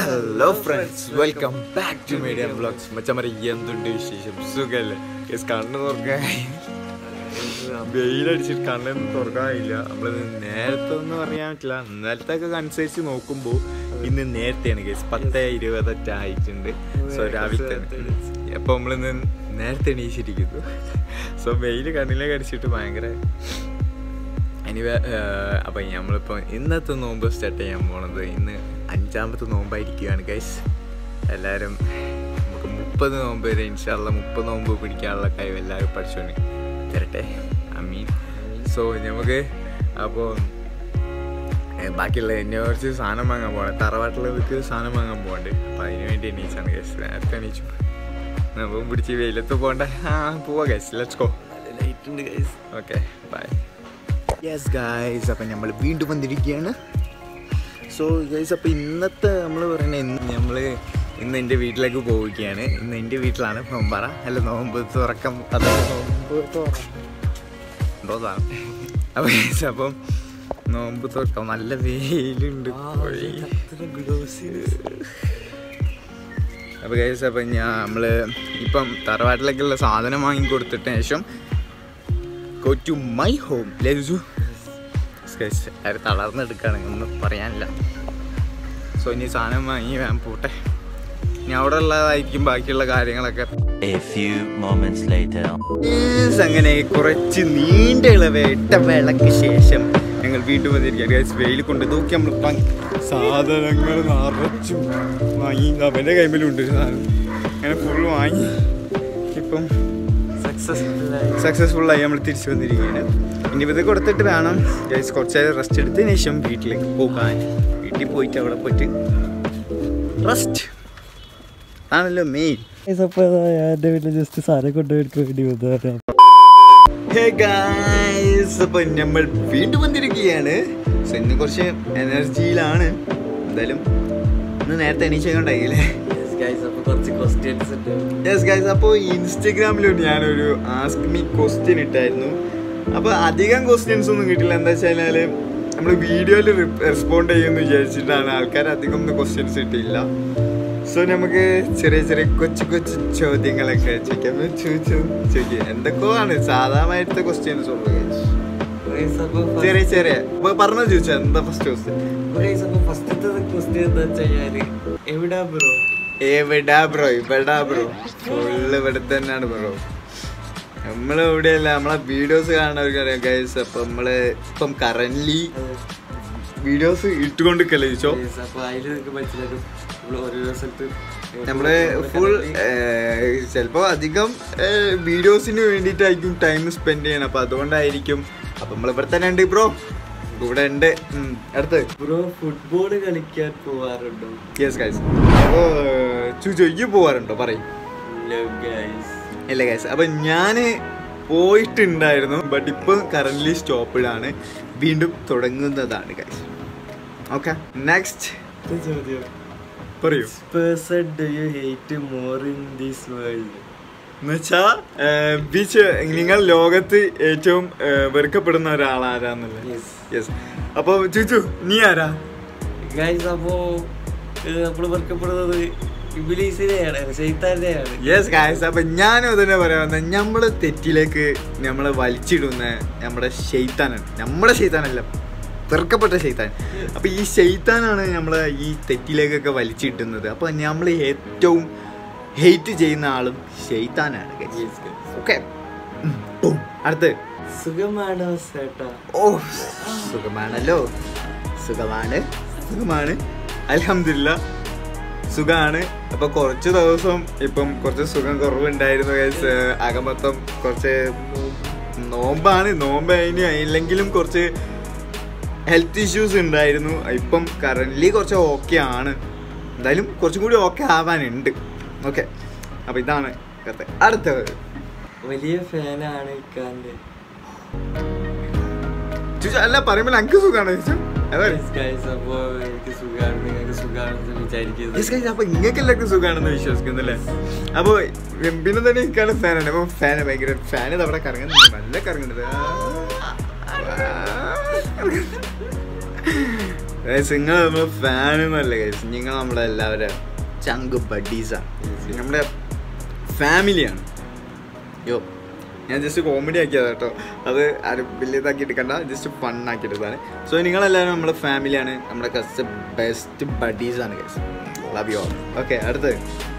Hello friends welcome back to media blogs മച്ചമറി എന്തുണ്ട് വിശേഷം സുഖല്ലേ യെസ് കണ്ണ് തുറക്കാൻ വെയിലടിച്ചിട്ട് കണ്ണൊന്നും തുറക്കാനില്ല നമ്മളത് നേരത്തെ ഒന്നും പറയാൻ പറ്റില്ല ഇന്നലത്തെ ഒക്കെ അനുസരിച്ച് നോക്കുമ്പോൾ ഇന്ന് നേരത്തെയാണ് കേസ് പത്ത് ഇരുപതൊക്കെ ആയിട്ടുണ്ട് സോ രാവിലെ തന്നെ അപ്പോൾ നമ്മളിന്ന് നേരത്തെ എണീച്ചിരിക്കുന്നു സോ വെയിൽ കണ്ണിലേക്ക് അടിച്ചിട്ട് ഭയങ്കര എനിവേ അപ്പം നമ്മളിപ്പോൾ ഇന്നത്തെ നോമ്പ് സ്റ്റാർട്ട് ചെയ്യാൻ പോണത് ഇന്ന് അഞ്ചാമത്തെ നോമ്പായിരിക്കുകയാണ് ഗൈസ് എല്ലാവരും നമുക്ക് മുപ്പത് നോമ്പ് വരെ ഇൻഷാല്ല മുപ്പത് നോമ്പ് പിടിക്കാനുള്ള കഴിവ് എല്ലാവരും പഠിച്ചോണ്ട് തരട്ടെ ഐ മീൻ സോ നമുക്ക് അപ്പോൾ ബാക്കിയുള്ള എന്നെ കുറച്ച് സാധനം വാങ്ങാൻ പോകണം തറവാട്ടിലേക്ക് സാധനം വാങ്ങാൻ പോകണ്ട് അപ്പം അതിന് വേണ്ടി എണീച്ചാണ് ഗൈസ് നേരത്തെ എണീച്ചു നമുക്ക് പിടിച്ച് വെയിലത്ത് പോകണ്ട ആ പോവാ ഗൈസ് ലെറ്റ്സ് ഗോ ലൈറ്റ് ഉണ്ട് guys okay bye yes guys അപ്പം നമ്മൾ വീണ്ടും വന്നിരിക്കുകയാണ് സോ ഗൈസ് അപ്പോൾ ഇന്നത്തെ നമ്മൾ പറയുന്നത് ഇന്ന് നമ്മൾ ഇന്ന് എൻ്റെ വീട്ടിലേക്ക് പോവുകയാണ് ഇന്ന് എൻ്റെ വീട്ടിലാണ് നോമ്പറ അല്ല നോമ്പ് തുറക്കം അത് നോമ്പ് തുറ എന്തോ സാധനം അപ്പോൾ ഗൈസ് അപ്പം നോമ്പ് തുറക്കാം നല്ല വെയിലുണ്ട് പോയി അപ്പോൾ ഗൈസ് അപ്പം ഞാൻ നമ്മൾ ഇപ്പം തറവാട്ടിലേക്കുള്ള സാധനം വാങ്ങി കൊടുത്തിട്ട് ശേഷം ഗോ ടു മൈ ഹോം ലജു അത് തളർന്നെടുക്കുകയാണ് ഒന്നും പറയാനില്ല സോ ഇനി സാധനം വാങ്ങി വേണം പോട്ടെ ഇനി അവിടെ ഉള്ളതായിരിക്കും ബാക്കിയുള്ള കാര്യങ്ങളൊക്കെ A few moments later. Yes, അങ്ങനെ കുറച്ച് നീണ്ട ഇളവേട്ട വേളയ്ക്ക് ശേഷം ഞങ്ങൾ വീണ്ടും വന്നിരിക്കുകയാണ് ഗൈസ് വെയിൽ കൊണ്ട് നോക്കി നമ്മൾ സാധനങ്ങൾ നിറച്ചും വാങ്ങി അവൻ്റെ കൈമ്പിലുണ്ട് ഒരു സാധനം അങ്ങനെ ഫുൾ വാങ്ങി ഇപ്പം സക്സസ്ഫുൾ ആയി നമ്മൾ തിരിച്ചു വന്നിരിക്കുകയാണ് ഇനി ഇത് കൊടുത്തിട്ട് വേണം ഗൈസ് കുറച്ച് നേരം റെസ്റ്റ് എടുത്തതിന് ശേഷം വീട്ടിലേക്ക് പോകാൻ വീട്ടിൽ പോയിട്ട് അവിടെ പോയിട്ട് റെസ്റ്റ് ആണല്ലോ മെയിൻ എന്റെ വീട്ടിൽ ജസ്റ്റ് സാധനം കൊണ്ടുപോയി വേണ്ടി വന്നതാണ് ഹേ ഗായ്സ് അപ്പോൾ നമ്മൾ വീണ്ടും വന്നിരിക്കുകയാണ് സോ ഇന്ന് കുറച്ച് എനർജിയിലാണ് എന്തായാലും ഇന്ന് നേരത്തെ എണീച്ചുകൊണ്ടായില്ലേ അപ്പൊ കുറച്ച് ക്വസ്റ്റ്യൻസ് ഉണ്ട് യെസ് ഗൈസ് അപ്പോൾ ഇൻസ്റ്റഗ്രാമിലും ഞാനൊരു ആസ്ക് മീ ക്വസ്റ്റ്യൻ ഇട്ടായിരുന്നു അപ്പോൾ അധികം ക്വസ്റ്റ്യൻസ് ഒന്നും കിട്ടില്ല എന്താ വെച്ചാൽ നമ്മൾ വീഡിയോയിൽ റെസ്പോണ്ട് ചെയ്യുമെന്ന് വിചാരിച്ചിട്ടാണ് ആൾക്കാർ അധികം ഒന്നും ക്വസ്റ്റ്യൻസ് കിട്ടിയില്ല സോ നമുക്ക് ചെറിയ ചെറിയ കൊച്ചു കൊച്ചു ചോദ്യങ്ങളൊക്കെ ചോദിക്കാം ചോദിച്ചു ചോദിക്കുക എന്തൊക്കെയാണ് സാധാരണത്തെ ക്വസ്റ്റ്യൻസ് ഉള്ളു guys. Guys, അപ്പൊ first- ചെറിയ ചെറിയ അപ്പൊ പറഞ്ഞു ചോദിച്ചാ എന്താ ഫസ്റ്റ് ക്വസ്റ്റ്യൻ Guys, അപ്പൊ ഫസ്റ്റത്തെ ക്വസ്റ്റ്യൻ എന്താ വെച്ചാല് എവിടാ ബ്രോ എവിടാ ബ്രോ ഇവിടാ ബ്രോ ഫുള്ള് ഇവിടെ തന്നെയാണ് ബ്രോ നമ്മള് ഇവിടെയല്ല നമ്മളെ വീഡിയോസ് കാണുന്നവർക്ക് അറിയാം ഗൈസ് അപ്പൊ നമ്മള് ഇപ്പം കറന്റ്ലി വീഡിയോസ് ഇട്ടുകൊണ്ട് കളിച്ചോ അപ്പൊ അതില് നിങ്ങൾക്ക് മനസ്സിലാക്കും നമ്മള് ഓരോരോ സ്ഥലത്ത് നമ്മള് ഫുൾ ചിലപ്പോ അധികം വീഡിയോസിന് വേണ്ടിയിട്ടായിരിക്കും ടൈം സ്പെൻഡ് ചെയ്യണം അപ്പൊ അതുകൊണ്ടായിരിക്കും അപ്പൊ നമ്മൾ ഇവിടെ തന്നെ ഉണ്ട് ബ്രോ ഇവിടെ ഉണ്ട് ഉം, അടുത്ത് ബ്രോ ഫുട്ബോൾ കളിക്കാൻ പോവാറുണ്ടോ യെസ് ഗൈസ് അപ്പോ ചുചൊയ്ക്ക് പോവാറുണ്ടോ പറയും ഗൈസ് ഇല്ല ഗൈസ് അപ്പൊ ഞാന് പോയിട്ടുണ്ടായിരുന്നു ബട്ട് ഇപ്പൊ കറന്റ് സ്റ്റോപ്പിലാണ് വീണ്ടും തുടങ്ങുന്നതാണ് ഗൈസ് ഓക്കെ നെക്സ്റ്റ് ചോദ്യം പറയൂ person do you hate more in this world എന്നുവെച്ചാ ബീച്ച് നിങ്ങൾ ലോകത്ത് ഏറ്റവും ഏഹ്, വെറുക്കപ്പെടുന്ന ഒരാളാരാന്നല്ലേ Yes. യെസ് അപ്പൊ ചുച്ചു നീ ആരാ ഗൈസ് അപ്പോ നമ്മൾ വർക്കപ്പെടുന്നത് ഇബിലീസിനെയാണ് ശൈത്താനെയാണ് യെസ് ഗായ്സ് അപ്പൊ ഞാനും അതന്നെ പറയാൻ വന്നത് നമ്മള് തെറ്റിലേക്ക് നമ്മളെ വലിച്ചിടുന്ന നമ്മുടെ ഷെയ്ത്താനാണ് നമ്മുടെ ഷെയ്ത്താനല്ല വെറുക്കപ്പെട്ട ഷെയ്ത്താൻ അപ്പൊ ഈ ഷെയ്ത്താനാണ് നമ്മളെ ഈ തെറ്റിലേക്കൊക്കെ വലിച്ചിട്ടുന്നത് അപ്പൊ നമ്മൾ ഏറ്റവും ഹെയ്റ്റ് ചെയ്യുന്ന ആളും ഷെയ്ത്താനാണ് ഓക്കെ അടുത്ത് സുഖമാണോ സേട്ടാ ഓ സുഖമാണല്ലോ സുഖമാണ് സുഖമാണ് അലഹമില്ല സുഖമാണ് അപ്പൊ കുറച്ച് ദിവസം ഇപ്പം കുറച്ച് സുഖം കുറവുണ്ടായിരുന്നു ഗൈസ് അകമൊത്തം കുറച്ച് നോമ്പാണ് നോമ്പ് അതിന് ഇല്ലെങ്കിലും കുറച്ച് ഹെൽത്ത് ഇഷ്യൂസ് ഉണ്ടായിരുന്നു ഇപ്പം കറൻ്റ്ലി കുറച്ച് ഓക്കെ ആണ് എന്തായാലും കുറച്ചും കൂടി ഓക്കെ ആവാനുണ്ട് ഓക്കെ അപ്പൊ ഇതാണ് കത്ത് അടുത്തത് വലിയ ഫാനാണ് ഇക്കാന്റെ ചുച്ചു, അല്ല പറയുമ്പോൾ എനിക്ക് സുഖമാണ് ചുച്ചു അതാണ് ഗൈസ് അപ്പോ എനിക്ക് സുഖമാണ് നിങ്ങൾക്ക് സുഖമാണെന്ന് വിചാരിക്കുന്നത് Yes, guys, അപ്പൊ ഇങ്ങക്ക് എല്ലാവർക്കും സുഖാണെന്ന് വിശ്വസിക്കുന്നല്ലേ അപ്പൊ പിന്നെ തന്നെ എനിക്കാണ് ഫാനാണ് അപ്പൊ ഫാന് ഭയങ്കര ഫാന് അവിടെ കറങ്ങുന്നുണ്ട് നല്ല കറങ്ങുന്നുണ്ട് നിങ്ങൾ നമ്മൾ ഫാനൊന്നുമല്ല ഗൈസ് നിങ്ങൾ നമ്മളെ എല്ലാവരും ചങ്ക് ബഡീസാണ് നമ്മുടെ ഫാമിലിയാണ് യോ ഞാൻ ജസ്റ്റ് കോമഡി ആക്കിയതാ കേട്ടോ അത് ആരും വലിയതാക്കി എടുക്കണ്ട ജസ്റ്റ് ഫൺ ആക്കി എടുത്താണ് സോ നിങ്ങളെല്ലാവരും നമ്മുടെ ഫാമിലിയാണ് നമ്മുടെ കസ്റ്റ് ബെസ്റ്റ് ബഡീസാണ് guys love you all okay അടുത്ത്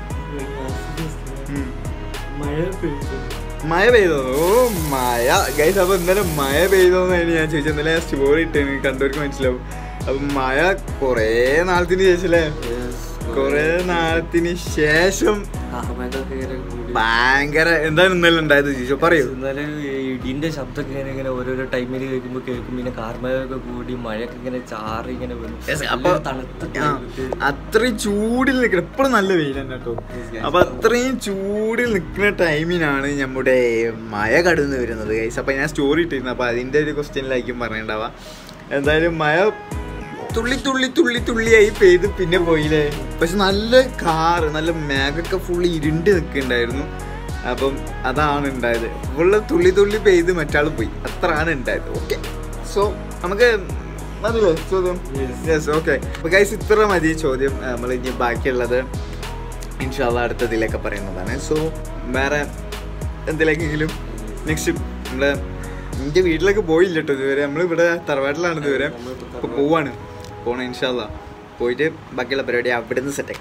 ഉം. മഴ പെയ്തു മഴ പെയ്തോ ഓ മഴ ഗൈസ് അപ്പൊ ഇന്നലെ മഴ പെയ്തോന്നാണ് ഞാൻ ചോദിച്ചത് ഇന്നലെ ഞാൻ സ്റ്റോറി ഇട്ടേന് കണ്ടവർക്ക് മനസ്സിലാവും അപ്പൊ മഴ കൊറേ നാളത്തിന് ശേഷം അല്ലേ കൊറേ നാളത്തിന് ശേഷം അഹമ്മദൊക്കെ ഇങ്ങനെ കൂടി ഭയങ്കര എന്താണ് ഇന്നലെ ഉണ്ടായത് ചോദിച്ചോ പറയൂ ഇന്നലെ ഈ ഇടിന്റെ ശബ്ദമൊക്കെ ഇങ്ങനെ ഇങ്ങനെ ഓരോരോ ടൈമിൽ കേൾക്കുമ്പോൾ കേൾക്കും പിന്നെ കാർമയൊക്കെ കൂടി മഴയൊക്കെ ഇങ്ങനെ ചാറി ഇങ്ങനെ വരും Yes, നല്ല അപ്പൊ തണുത്ത ആ, climate. അത്രയും ചൂടിൽ നിൽക്കണം എപ്പോഴും നല്ല വെയിലാണ് കേട്ടോ Yes, guys. അപ്പൊ അത്രയും ചൂടിൽ നിൽക്കുന്ന ടൈമിനാണ് നമ്മുടെ മഴ കടന്നു വരുന്നത് ഗൈസ് അപ്പൊ ഞാൻ സ്റ്റോറി ഇട്ടിരുന്നു അപ്പൊ അതിന്റെ ഒരു ക്വസ്റ്റ്യനിലായിരിക്കും പറയണ്ടാവുക എന്തായാലും മഴ തുള്ളി തുള്ളി തുള്ളി തുള്ളിയായി പെയ്ത് പിന്നെ പോയില്ലേ പക്ഷെ നല്ല കാറ് നല്ല മേഘൊക്കെ ഫുള്ള് ഇരുണ്ട് നിൽക്കുന്നുണ്ടായിരുന്നു അപ്പം അതാണ് ഉണ്ടായത് ഫുള്ള് തുള്ളി തുള്ളി പെയ്ത് മറ്റാൾ പോയി അത്രയാണ് ഉണ്ടായത് ഓക്കെ സോ നമുക്ക് മതിയല്ലേ ചോദ്യം യെസ് ഓക്കെ അപ്പൊ ഗൈസ് ഇത്ര മതി ചോദ്യം നമ്മൾ ഇനി ബാക്കിയുള്ളത് ഇൻഷാല്ല അടുത്തതിലൊക്കെ പറയുന്നതാണ് സോ വേറെ എന്തിലേക്കെങ്കിലും നെക്സ്റ്റ് നമ്മള് എൻ്റെ വീട്ടിലൊക്കെ പോയില്ല കേട്ടോ ഇതുവരെ നമ്മൾ ഇവിടെ തറവാട്ടിലാണ് ഇതുവരെ അപ്പോൾ പോവാണ് പോണം ഇൻഷാല്ല പോയിട്ട് ബാക്കിയുള്ള പരിപാടി അവിടെ നിന്ന് സെറ്റാക്കി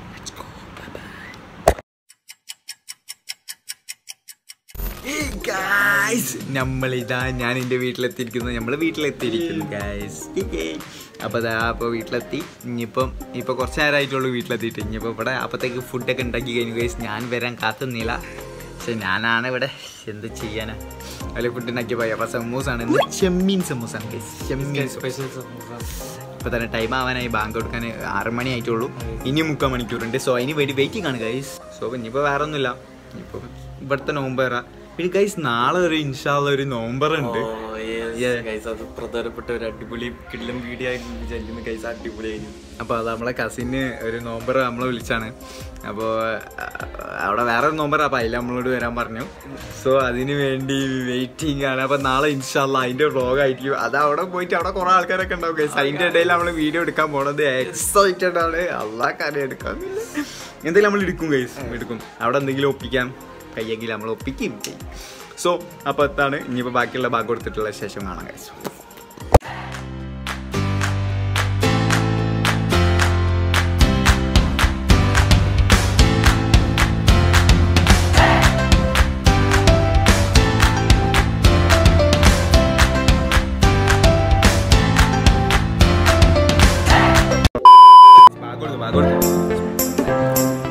നമ്മളിതാ ഞാൻ എൻ്റെ വീട്ടിലെത്തിയിരിക്കുന്നു നമ്മൾ വീട്ടിലെത്തിയിരിക്കുന്നു ഗായ്സ് അപ്പോൾ അതാ അപ്പോൾ വീട്ടിലെത്തി ഇനിയിപ്പം ഇപ്പോൾ കുറച്ച് നേരമായിട്ടുള്ളൂ വീട്ടിലെത്തിയിട്ട് ഇനിയിപ്പോൾ ഇവിടെ അപ്പോഴത്തേക്ക് ഫുഡൊക്കെ ഉണ്ടാക്കി കഴിഞ്ഞു ഗൈസ് ഞാൻ വരാൻ കാത്തുന്നില്ല പക്ഷെ ഞാനാണ് ഇവിടെ എന്ത് ചെയ്യാനാ അതിൽ ഫുഡ് ഉണ്ടാക്കി പോയി അപ്പോൾ സമൂസാണ് ഇന്ന് ചെമ്മീൻ സമൂസാണ് ഗൈസ് ചെമ്മീൻ സ്പെഷ്യൽ സമൂസ ഇപ്പോൾ തന്നെ ടൈം ആവാനായി ബാങ്ക് കൊടുക്കാൻ ആറ് മണി ആയിട്ടുള്ളൂ ഇനി മുക്കാൽ മണിക്കൂറുണ്ട് സോ അതിന് വേണ്ടി വെയിറ്റിംഗ് ആണ് ഗൈസ് സോ ഇനിയിപ്പോൾ വേറെ ഒന്നുമില്ല ഇനിയിപ്പോൾ ഇവിടുത്തെ നോമ്പേറ പിന്നെ ഗൈസ് നാളെ ഒരു ഇൻഷാള്ള ഒരു നോമ്പർ ഉണ്ട് Yeah. ഗൈസ് അത് പ്രധാനപ്പെട്ട ഒരു അടിപൊളി കിടിലം വീഡിയോ ആയിരുന്നു ചെല്ലുമ്പോൾ ഗൈസ് അടിപൊളിയായിരുന്നു അപ്പോൾ അത് നമ്മളെ കസിന് ഒരു നോമ്പർ നമ്മളെ വിളിച്ചാണ് അപ്പോൾ അവിടെ വേറെ ഒരു നോമ്പർ അപ്പോൾ അതിൽ നമ്മളോട് വരാൻ പറഞ്ഞു സോ അതിന് വേണ്ടി വെയിറ്റിംഗ് ആണ് അപ്പോൾ നാളെ ഇൻഷാല്ല അതിൻ്റെ വ്ളോഗ് ആയിരിക്കും അത് അവിടെ പോയിട്ട് അവിടെ കുറേ ആൾക്കാരൊക്കെ ഉണ്ടാവും ഗൈസ് അതിൻ്റെ ഇടയിൽ നമ്മൾ വീഡിയോ എടുക്കാൻ പോണത് എക്സൈറ്റഡ് ആണ് അല്ലാ കാര്യം എടുക്കാൻ എന്തെങ്കിലും നമ്മൾ എടുക്കും ഗൈസ് എടുക്കും അവിടെ എന്തെങ്കിലും ഒപ്പിക്കാം കയ്യെങ്കിൽ നമ്മൾ ഒപ്പിക്കുകയും ചെയ്യും സോ അപ്പോൾ എത്താണ് ഇനിയിപ്പോൾ ബാക്കിയുള്ള ഭാഗം കൊടുത്തിട്ടുള്ള ശേഷം കാണാം ഗൈസ് ഭാഗം കൊടുത്തു ഭാഗം കൊടുത്തു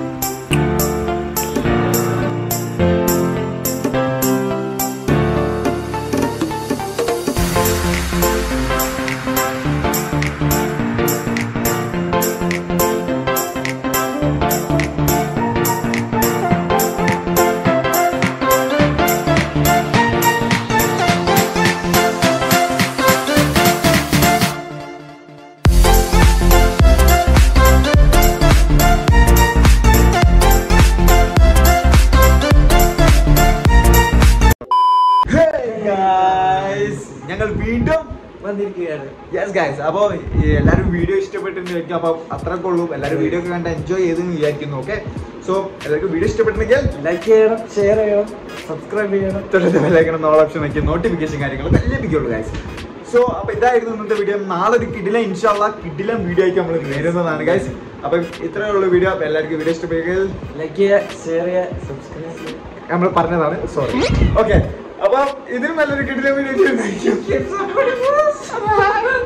ഞങ്ങൾ വീണ്ടും വന്നിരിക്കുകയാണ് യെസ് ഗൈസ് അപ്പോൾ എല്ലാവരും വീഡിയോ ഇഷ്ടപ്പെട്ടിട്ടുണ്ട് വിചാരിക്കും അപ്പോൾ അത്രയൊക്കെ ഉള്ളൂ എല്ലാവരും വീഡിയോ ഒക്കെ കണ്ട് എൻജോയ് ചെയ്തെന്ന് വിചാരിക്കുന്നു ഓക്കെ സോ എല്ലാവർക്കും വീഡിയോ ഇഷ്ടപ്പെട്ടിട്ടുണ്ടെങ്കിൽ ലൈക്ക് ചെയ്യണം ഷെയർ ചെയ്യണം സബ്സ്ക്രൈബ് ചെയ്യണം തൊട്ടടുത്ത വിലക്കണം നോൾ ഓപ്ഷൻ നോക്കി നോട്ടിഫിക്കേഷൻ കാര്യങ്ങൾ ലഭിക്കുള്ളൂ ഗൈസ് സോ അപ്പോൾ ഇതായിരുന്നു ഇന്നത്തെ വീഡിയോ നാളെ ഒരു കിടില ഇൻഷാല്ല കിടില വീഡിയോ ആയിട്ട് നമ്മൾ വരുന്നതാണ് ഗൈസ് അപ്പം ഇത്രയേ ഉള്ളൂ വീഡിയോ അപ്പോൾ എല്ലാവർക്കും വീഡിയോ ഇഷ്ടപ്പെടുമെങ്കിൽ ലൈക്ക് ചെയ്യുക ഷെയർ ചെയ്യുക സബ്സ്ക്രൈബ് ചെയ്യുക നമ്മൾ പറഞ്ഞതാണ് സോറി ഓക്കെ അപ്പൊ ഇതിനും നല്ലൊരു കിടില വീഡിയോ